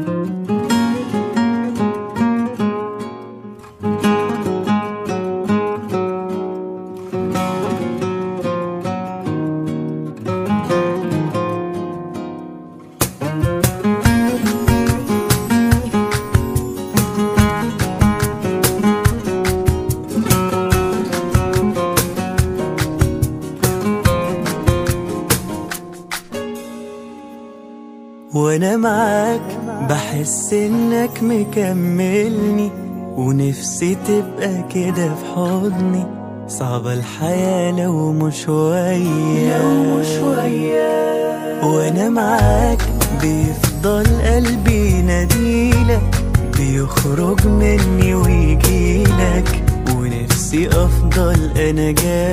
وانا معاك بحس انك مكملني ونفسي تبقى كده في حضني صعبة الحياة لو مش وياك لو مش وياك وانا معاك بيفضل قلبي يناديلك بيخرج مني ويجيلك ونفسي افضل انا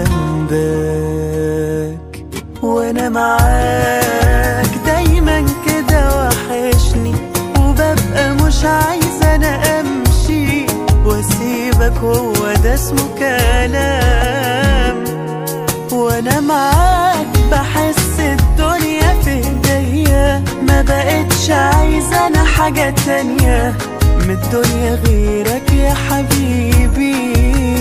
جنبك وانا معاك دايما كده وحشني وببقى مش عايزة انا امشي واسيبك هو ده اسمه كلام وانا معاك بحس الدنيا في ايديا ما بقتش عايزة انا حاجة تانية من الدنيا غيرك يا حبيبي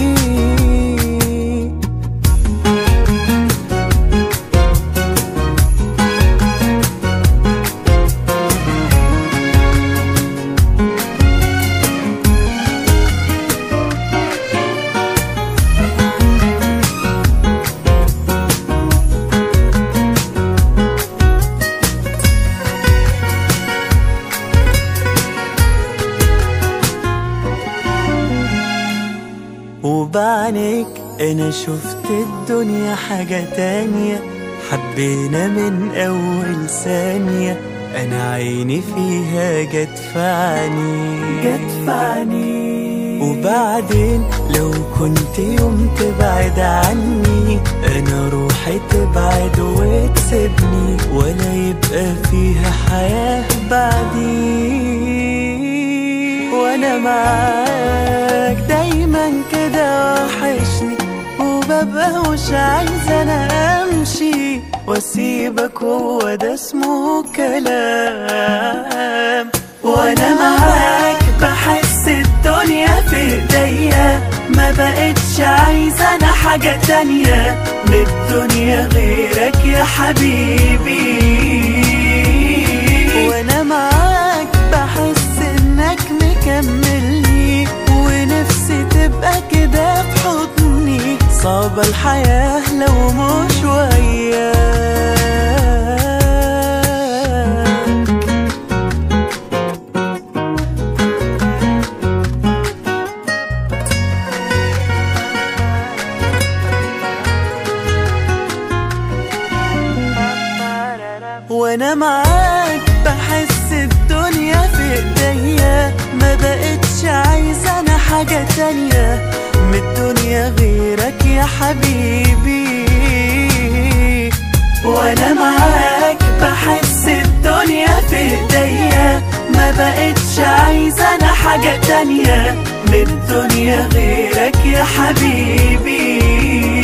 وبعنيك انا شفت الدنيا حاجة تانية حبينا من اول ثانية انا عيني فيها جت في عيني جت في عيني وبعدين لو كنت يوم تبعد عني انا روحي تبعد وتسيبني ولا يبقى فيها حياة بعدي وانا معاك دايما كده وحشني وببقى مش عايزة انا امشي واسيبك هو ده اسمه كلام وانا معاك بحس الدنيا في ايديا ما بقتش عايزة انا حاجة تانية من الدنيا غيرك يا حبيبي وانا معاك بحس انك مكملني ونفسي تبقى كده في حضني صعبة الحياة لو مش وياك وانا معاك بحس الدنيا في ايديا ما بقتش عايزة انا حاجة تانية من الدنيا غيرك يا حبيبي وانا معاك بحس الدنيا في ايديا ما بقتش عايزة انا حاجة تانية من الدنيا غيرك يا حبيبي